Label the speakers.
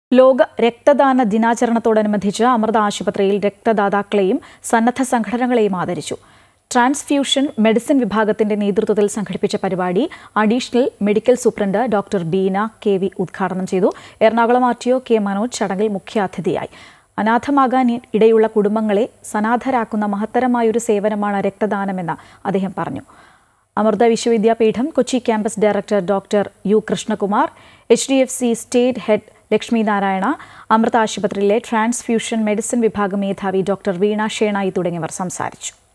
Speaker 1: ലോക രക്തദാന ദിനാചരണത്തോടനുബന്ധിച്ച് അമൃത ആശുപത്രിയിൽ രക്തദാതാക്കളെയും സന്നദ്ധ സംഘടനകളെയും ആദരിച്ചു ട്രാൻസ്ഫ്യൂഷൻ മെഡിസിൻ വിഭാഗത്തിന്റെ നേതൃത്വത്തിൽ സംഘടിപ്പിച്ച പരിപാടി additional medical superintendent doctor Beena K V ഉദ്ഘാടനം ചെയ്തു Ernakulam R T O K Manoj ചടങ്ങിൽ മുഖ്യാതിഥിയായി അനാഥമാകാൻ ഇടയുള്ള കുടുംബങ്ങളെ സനാഥരാക്കുന്ന മഹത്തരമായൊരു സേവനമാണ് രക്തദാനമെന്ന് അദ്ദേഹം പറഞ്ഞു Amrita Vishwavidyapeetham Kochi campus director doctor U Krishnakumar H D F C state head Lakshmi Narayana Amrita ആശുപത്രിയിലെ ട്രാൻസ്ഫ്യൂഷൻ മെഡിസിൻ വിഭാഗം മേധാവി ഡോക്ടർ വീണ ഷേണായി തുടങ്ങിയവർ സംസാരിച്ചു